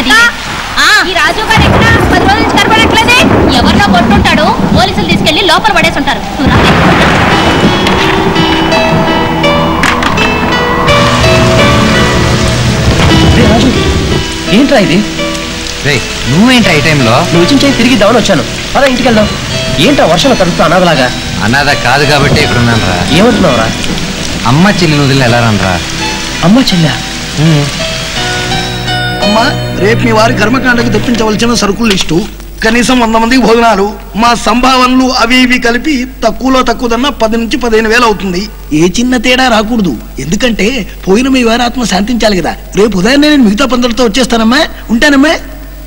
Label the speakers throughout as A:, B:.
A: అది ఈ రాజు గారు ఎక్కడ పది రోజుల నుంచి కనపడట్లేదే ఎవరినో కొట్టుంటాడు పోలీసులు తీసుకెళ్లి లోపల పడేసి ఉంటారు నువ్వు రా.
B: రే రాజు ఏంట్రా ఇది
C: రే నువ్వేంట్రా ఈ టైంలో
B: నువ్వు వచ్చిన చేయి తిరిగి డౌన్ వచ్చాను అలా ఇంటికి వెళ్దాం ఏంట్రా వర్షంలో తడుపుతా అనాథలాగా
C: అనాథ కాదు కాబట్టి ఇక్కడ ఉన్నాను రా
B: ఏమంటున్నావురా
C: అమ్మ చెల్లి వదిలి ఎలా రనరా
B: అమ్మ చెల్లె
D: అమ్మా రేపు మీ వారి కర్మకాండకి తెప్పించవలసిన సరుకుల లిస్టు కనీసం వంద మందికి భోజనాలు మా సంభావనలు అవి ఇవి కలిపి తక్కువలో తక్కువదన్నా పది నుంచి పదిహేను వేలు అవుతుంది ఏ చిన్న తేడా రాకూడదు ఎందుకంటే పోయిన మీ వారి ఆత్మ శాంతించాలి కదా రేపు ఉదయాన్నే నేను మిగతా పందులతో వచ్చేస్తానమ్మా ఉంటానమ్మా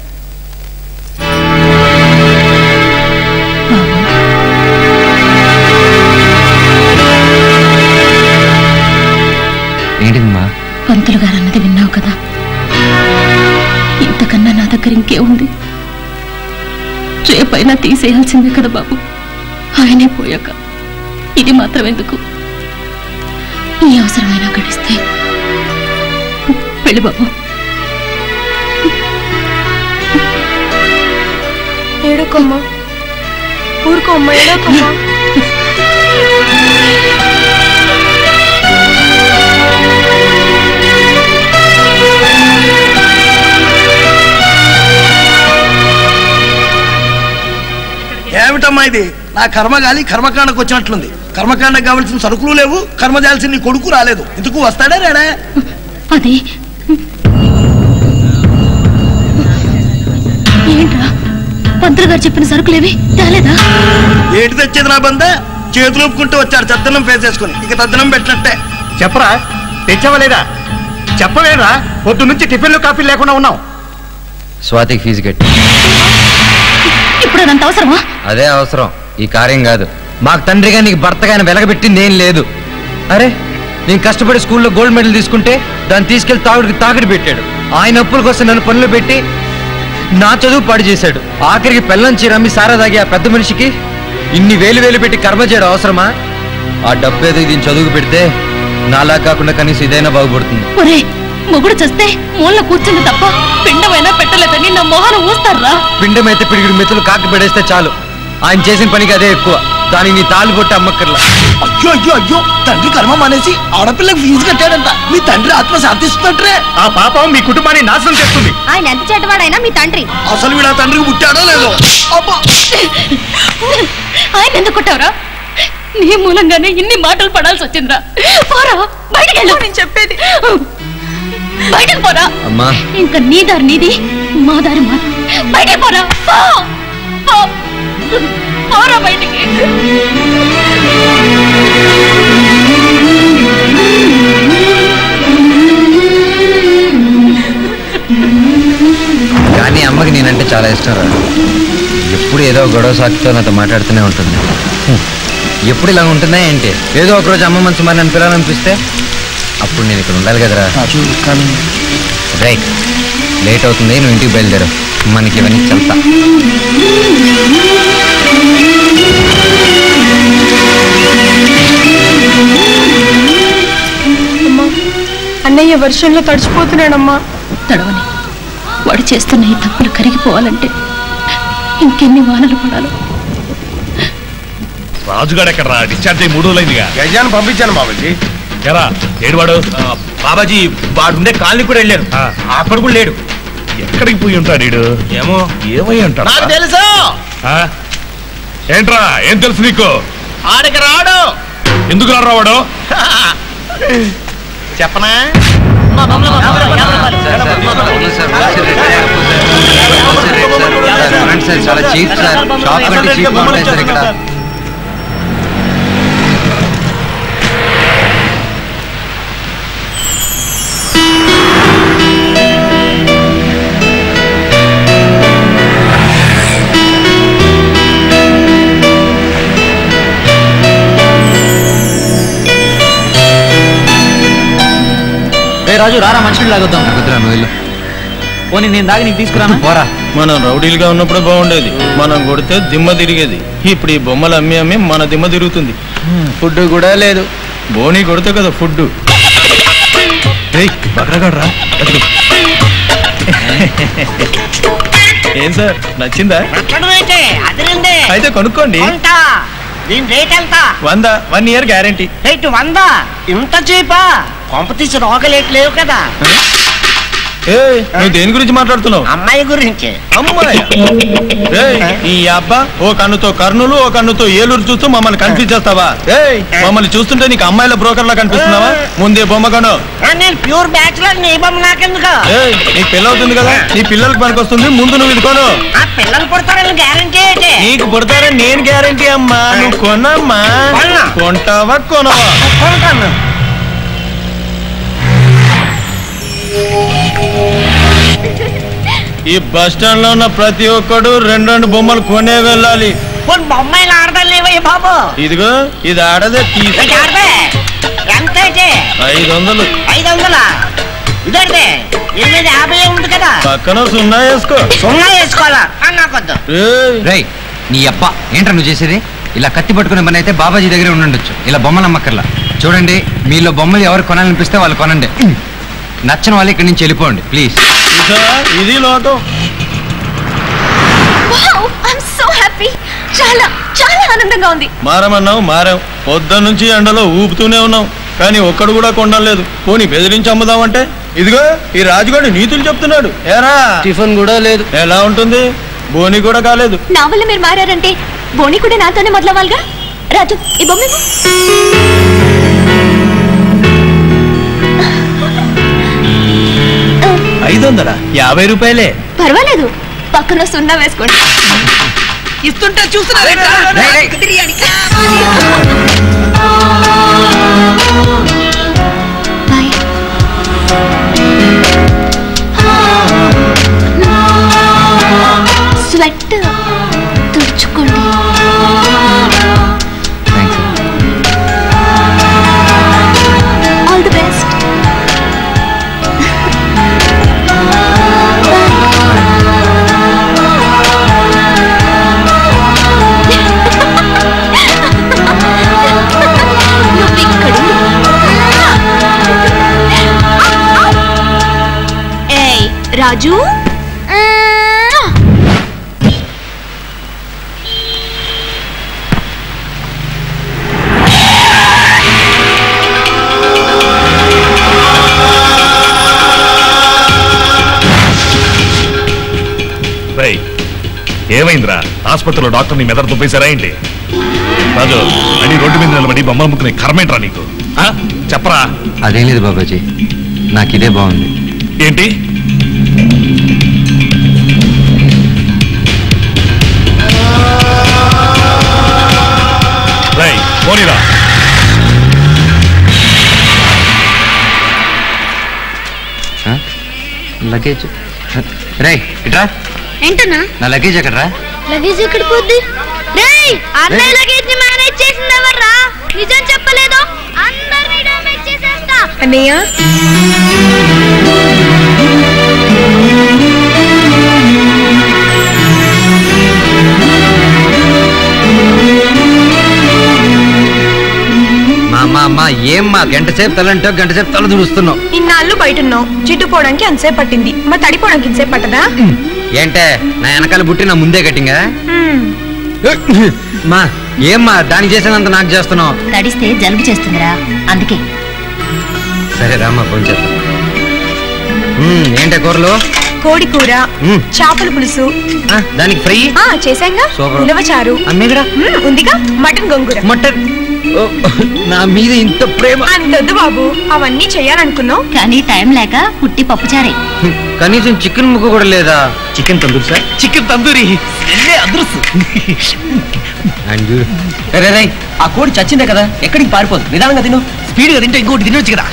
C: ఏంటిదమ్మా
A: పంతులు గారు అన్నది విన్నావు కదా ఇంతకన్నా నా దగ్గర ఇంకేముంది రేపైనా తీసేయాల్సిందే కదా బాబు ఆయనే పోయాక ఇది మాత్రం ఎందుకు ఈ అవసరమైనా గడిస్తే వెళ్ళి బాబు
E: ఏడుకోమ్మా ఊరుకోమ్మా ఏడోకమ్మా
D: ఏమిటమ్మా ఇది నా కర్మగాలి కర్మకాండకు వచ్చినట్లుంది కర్మకాండకు కావలసిన సరుకులు లేవు కర్మ చేయాల్సిన నీ కొడుకు రాలేదు ఇందుకు వస్తాడా రాడా
A: అది ఏంట్రా పంతులు గారు చెప్పిన సరుకులేవి తేలేదా
D: ఏంటి తెచ్చేది నా బంద చేతులు ఒప్పుకుంటూ వచ్చాడు చద్దనం పేసేసుకుని ఇక తద్దనం పెట్టినట్టే
F: చెప్పరా తెచ్చవలేదా చెప్పలేదా పొద్దు నుంచి టిఫిన్లు కాఫీలు లేకుండా ఉన్నావు
C: స్వాతికి ఫీజు కట్టి
A: ఇప్పుడు అదంత అవసరమా
C: అదే అవసరం ఈ కార్యం కాదు మాకు తండ్రిగా నీకు భర్తగా ఆయన వెలగబెట్టింది ఏం లేదు అరే నేను కష్టపడి స్కూల్లో గోల్డ్ మెడల్ తీసుకుంటే దాన్ని తీసుకెళ్లి తాగుడికి తాకిడి పెట్టాడు ఆయన అప్పుల కోసం నన్ను పనులు పెట్టి నా చదువు పాడు చేశాడు ఆఖరికి పెళ్ళం చీరమ్మి సారా తాగి ఆ పెద్ద మనిషికి ఇన్ని వేలు వేలు పెట్టి కర్మ చేయడం అవసరమా ఆ డబ్బు ఏదో దీన్ని చదువుకు పెడితే నాలా కాకుండా కనీసం ఇదైనా బాగుపడుతుంది
A: ఒరే మొగుడు చస్తే మూల కూర్చుంది తప్ప పిండమైనా పెట్టలేదని నా మొహన ఊస్తారా
C: పిండమైతే పిడిగిడి మెతులు కాకి పెడేస్తే చాలు ఆయన చేసిన పనికి అదే ఎక్కువ దానికి నీ తాళ్ళు కొట్టి అమ్మక్కర్లా
D: అయ్యో అయ్యో అయ్యో తండ్రి కర్మ మానేసి ఆడపిల్లకి ఫీజు కట్టాడంట మీ తండ్రి ఆత్మ శాంతిస్తున్నట్రే
F: ఆ పాపం మీ కుటుంబాన్ని నాశనం చేస్తుంది
A: ఆయన ఎంత చెడ్డవాడైనా మీ తండ్రి
D: అసలు వీడు ఆ తండ్రికి పుట్టాడో లేదో అబ్బా
A: ఆయన ఎందుకు కొట్టావురా నీ మూలంగానే ఇన్ని మాటలు పడాల్సి వచ్చిందిరా పోరా బయటికి వెళ్ళు నేను చెప్పేది బయటకు పోరా
C: అమ్మా
A: ఇంకా నీ దారి నీది మా దారి మా బయటికి పోరా పో! పో! పోరా బయటికి
C: కానీ అమ్మకి నేనంటే చాలా ఇష్టం రా ఎప్పుడు ఏదో గొడవ సాకుతో నాతో మాట్లాడుతూనే ఉంటుంది హ్మ్. ఎప్పుడు ఇలా ఉంటుందా ఏంటి ఏదో ఒకరోజు అమ్మ మనసు మరి నన్ను పిల్లలనిపిస్తే అప్పుడు నేను ఇక్కడ ఉండాలి కదరా రైట్ లేట్ అవుతుంది నువ్వు ఇంటికి బయలుదేరు మనకి ఇవన్నీ చెప్తా
E: అమ్మా అన్నయ్య వర్షంలో తడిచిపోతున్నాడమ్మా
A: తడవని వాడు చేస్తున్న ఈ తప్పులు కరిగిపోవాలంటే ఇంకెన్ని వానలు పడాలో
G: రాజుగాడు ఎక్కడ రా డిశ్చార్జ్ అయ్యి మూడు రోజులైందిగా
F: గజాన్ని పంపించాను బాబుజీ
G: ఎరా ఏడువాడు
F: బాబాజీ వాడుండే కాలనీ కూడా వెళ్ళారు
G: ఆ.
F: అక్కడ కూడా లేడు
G: ఎక్కడికి పోయి ఉంటాడు వీడు
F: ఏమో
G: ఏమై ఉంటాడు
F: నాకు తెలుసు
G: ఆ? ఏంట్రా ఏం తెలుసు నీకు
F: ఆడికి రాడు
G: ఎందుకు రావాడు
F: చెప్పనా
C: సార్ చాలా చీప్ సార్ షాప్ కంటే చీప్ ఉంటాయి సార్ ఇక్కడ
B: రే రాజు రారా మనుషులు లాగొద్దాం
C: కుదరా నువ్వు వెళ్ళు.
B: పోనీ నేను దాగి నీకు తీసుకురానా
C: పోరా
H: మనం రౌడీలుగా ఉన్నప్పుడు బాగుండేది మనం కొడితే దిమ్మ తిరిగేది ఇప్పుడు ఈ బొమ్మలు అమ్మి అమ్మి మన దిమ్మ తిరుగుతుంది ఫుడ్ కూడా లేదు బోని కొడితే కదా ఫుడ్ బక్రగాడు రా ఏం సార్ నచ్చిందా
I: నచ్చడమైతే అదిరింది
H: అయితే కొనుక్కోండి
I: కొంట దీని రేట్ ఎంత
H: వంద వన్ ఇయర్ గ్యారంటీ
I: రేటు వంద ఇంత చీపా కొంప తీసి రోగలేట్ లేవు కదా
H: ఏ నువ్వు దేని గురించి మాట్లాడుతున్నావు
I: అమ్మాయి గురించి
H: అమ్మాయి ఏయ్, ఈ అబ్బా ఓ కన్నుతో కర్నూలు ఓ కన్నుతో ఏలూరు చూస్తూ మమ్మల్ని కన్ఫ్యూజ్ చేస్తావా ఏయ్ మమ్మల్ని చూస్తుంటే నీకు అమ్మాయిల బ్రోకర్ లా కనిపిస్తున్నావా ముందే బొమ్మ కొను
I: ఆ, నేను ప్యూర్ బ్యాచులర్ నీ బొమ్మ నాకెందుకు
H: ఏయ్ నీకు పిల్ల అవుతుంది కదా నీ పిల్లలకి పనికొస్తుంది ముందు నువ్వు ఇది కొను
I: ఆ పిల్లలు పుడతారని గ్యారంటీ ఏంటి
H: నీకు పుడతారని నేను గ్యారంటీ అమ్మా నువ్వు కొనమ్మా
I: కొన్నా.
H: కొంటావా కొనవా
I: కొంటాను
H: ఈ బస్ స్టాండ్ లో ఉన్న ప్రతి ఒక్కడు రెండు రెండు బొమ్మలు కొనే వెళ్ళాలి
I: కొన్ని బొమ్మాయిలు ఆడదాం లేవయ్య బాబు
H: ఇదిగో ఇది ఆడదే తీసి
I: ఇది ఆడదే ఎంత అయితే
H: ఐదు వందలు
I: ఐదు వందలా ఇదంటే ఎనిమిది యాభై ఉంది కదా
H: పక్కన సున్నా వేసుకో
I: సున్నా వేసుకోవాలా అని నాకొద్దు
H: ఏయ్,
C: రేయ్ నీ అప్ప ఏంట్రా నువ్వు చేసేది ఇలా కత్తి పట్టుకునే పని అయితే బాబాజీ దగ్గరే ఉండుండొచ్చు ఇలా బొమ్మలు అమ్మక్కర్లా చూడండి మీలో బొమ్మలు ఎవరు కొనాలనిపిస్తే వాళ్ళు కొనండి నచ్చిన వాళ్ళు ఇక్కడి నుంచి వెళ్ళిపోండి ప్లీజ్
H: చూసావా? ఇది లోకం
A: ఐఎమ్ సో హ్యాపీ చాలా చాలా ఆనందంగా ఉంది
H: మారమన్నావు మారాం పొద్దున్న నుంచి ఎండలో ఊపుతూనే ఉన్నాం కానీ ఒక్కడు కూడా కొండలేదు పోనీ బెదిరించి అమ్ముదామంటే ఇదిగో ఈ రాజుగాడు నీతులు చెప్తున్నాడు ఏరా
B: టిఫిన్ కూడా లేదు
H: ఎలా ఉంటుంది బోని కూడా కాలేదు
A: నా వల్ల మీరు మారారంటే బోని కూడా నాతోనే మొదలవ్వాలిగా రాజు ఈ బొమ్మ ఇవ్వు.
H: ఐదు వందలా యాభై రూపాయలే
A: పర్వాలేదు పక్కన సున్నా వేసుకోండి
I: ఇస్తుంటే చూస్తున్నారేంట్రా?
C: రేయ్, రేయ్.
I: బిర్యానీ
A: బాయ్ స్వెట్ తుడుచుకోండి
C: థ్యాంక్స్
A: ఆల్ ది బెస్ట్ ఏయ్ రాజు
G: రేయ్ ఏమైందిరా ఆసుపత్రిలో డాక్టర్ నీ మెదడు దుబ్బేశారా ఏంటి రాజు అని రోడ్డు మీద నిలబడి బొమ్మలు ముక్కునే కర్మేంట్రా నీకు ఆ? చెప్పరా
C: అదేం లేదు బాబాజీ నాకు ఇదే బాగుంది
G: ఏంటి రేయ్ పోనీరా
C: ఆ? లగేజ్ రే ఇట్రా
A: ఏంటన్నా
C: నా లగేజ్ ఎక్కడరా
A: లగేజ్ ఎక్కడ పోద్ది రేయ్ అన్నయ్య లగేజ్ ని మేనేజ్ చేసింది ఎవర్రా నిజం చెప్పలేదు అందరినీ డామేజ్ చేసేస్తా
E: అన్నయ్య
C: మా మా మా ఏం మా గంట సేపు తలంటే గంట సేపు తల దుడుస్తున్నావు
E: ఇన్నాళ్ళు బయట ఉన్నావు జిడ్డు పోవడానికి అంతసేపు పట్టింది మరి తడిపోవడానికి ఇంతసేపు పట్టదా
C: ఏంటే నా వెనకాల బుట్టి నా ముందే కట్టింగా
E: హ్మ్.
C: మా ఏమ్మా దానికి చేసినంత నాకు చేస్తున్నావు
A: తడిస్తే జలుబు చేస్తుందిరా అందుకే
C: సరే రామ్మా ఫోన్ చేద్దాం మ్మ్, ఏంటే కూరలు
E: కోడి కూర
C: మ్మ్.
E: చేపల పులుసు
C: ఆ, దానికి ఫ్రై
E: ఆ చేసాంగా
C: సూపర్.
E: ఉలవచారు
C: అమ్మేగడా
E: మ్మ్, ఉందిగా మటన్ గొంగూర
C: మటన్ ఓ, నా మీద ఇంత ప్రేమ
E: అంతొద్దు బాబు అవన్నీ చెయ్యాలనుకున్నావు
A: కానీ టైం లేక పుట్టి పప్పుచారే
C: హ్మ్, కనీసం చికెన్ ముక్క కూడా లేదా chicken tandoori sir
B: chicken tandoori అదృశ్యం
C: అండ్
B: రే రే ఆ కోడి చచ్చిందే కదా ఎక్కడికి పారిపోదు నిదానంగా తిను స్పీడ్ గా తింటే ఇంకోటి తినొచ్చు కదా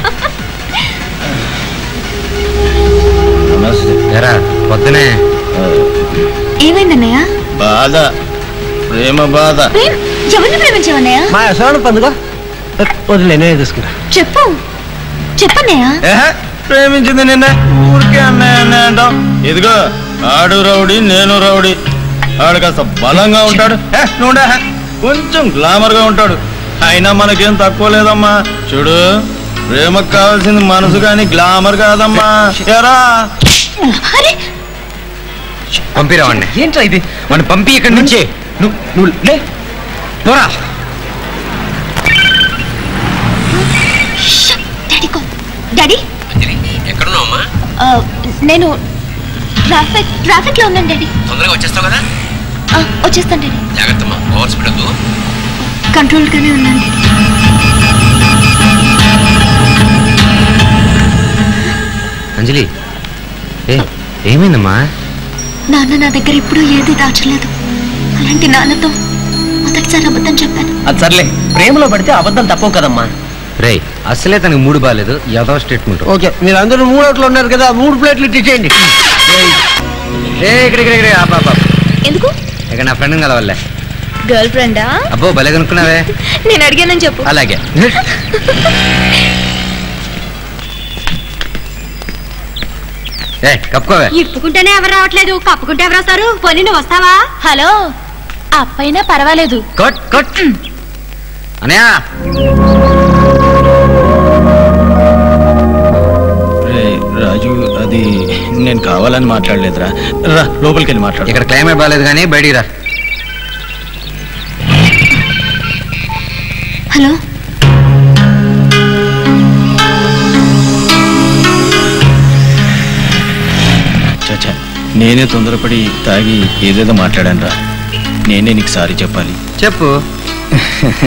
C: ఎరా పొద్దునే
A: ఏమైందన్నయ్య
H: బాధ ప్రేమ బాధ
A: ప్రేమ్ ఎవరిని ప్రేమించావన్నయ్య
B: మా సోన పందుగో వదిలే నేనే తీసుకురా
A: చెప్పు చెప్పన్నయ్య
H: ఏహే, ప్రేమించింది నిన్న ఊరికే అన్నయ్య అన్నయ్య అంటాం ఇదిగో ఆడు రౌడీ నేను రౌడీ ఆడు కాస్త బలంగా ఉంటాడు ఏ, నువ్వుండే, హే. కొంచెం గ్లామర్ గా ఉంటాడు అయినా మనకేం తక్కువ లేదమ్మా చూడు ప్రేమకు కావాల్సింది మనసు కానీ గ్లామర్ కాదమ్మా ఎరా
A: అరే
C: పంపిరా వాడిని
B: ఏంట్రా ఇది
C: వాడిని పంపి ఇక్కడి నుంచి
B: నువ్వు నువ్వు లే
C: పోరా
A: డాడీ కాల్ డాడీ
C: ఎక్కడున్నావమ్మా
A: ఆ, నేను ట్రాఫిక్ ట్రాఫిక్ లో ఉన్నాను డాడీ
C: తొందరగా వచ్చేస్తావు కదా
A: ఆ, వచ్చేస్తాను డాడీ
C: జాగ్రత్తమ్మా ఓవర్ స్పీడ్ వద్దు
A: కంట్రోల్ గానే ఉన్నాను డాడీ
C: అంజలి ఏ ఏమైందమ్మా
A: నాన్న నా దగ్గర ఎప్పుడూ ఏది దాచలేదు అలాంటి నాన్నతో మొదటిసారి అబద్ధం చెప్పాను
B: అది సర్లే ప్రేమలో పడితే అబద్ధం తప్పవు కదమ్మా
C: రేయ్ అసలే తనకి మూడు బాగాలేదు ఏదో స్టేట్మెంట్
I: ఓకే మీరు అందరూ మూడు ఓట్లు ఉన్నారు కదా మూడు ప్లేట్లు ఇచ్చేయండి
C: ఏ ఇక్కడ ఇక్కడ ఇక్కడ ఆపు, ఆపు, ఆపు.
A: ఎందుకు
C: ఇక నా ఫ్రెండ్ కలవల్లే
A: గర్ల్ ఫ్రెండా
C: అబ్బో భలే కనుక్కున్నావే
A: నేను అడిగానని చెప్పు
C: అలాగే ఏ కప్పుకోవే
A: ఇప్పుకుంటేనే ఎవరు రావట్లేదు కప్పుకుంటే ఎవరు వస్తారు పోనీ నువ్వు వస్తావా హలో అప్పైనా పర్వాలేదు
C: కట్ కట్ అనయా
H: రే రాజు అది నేను కావాలని మాట్లాడలేదురా రా లోపలికి వెళ్ళి మాట్లాడు
C: ఇక్కడ క్లైమేట్ బాగాలేదు కానీ బయటికి రా
A: హలో
H: చచ్చా నేనే తొందరపడి తాగి ఏదేదో మాట్లాడాను రా నేనే నీకు సారీ చెప్పాలి
C: చెప్పు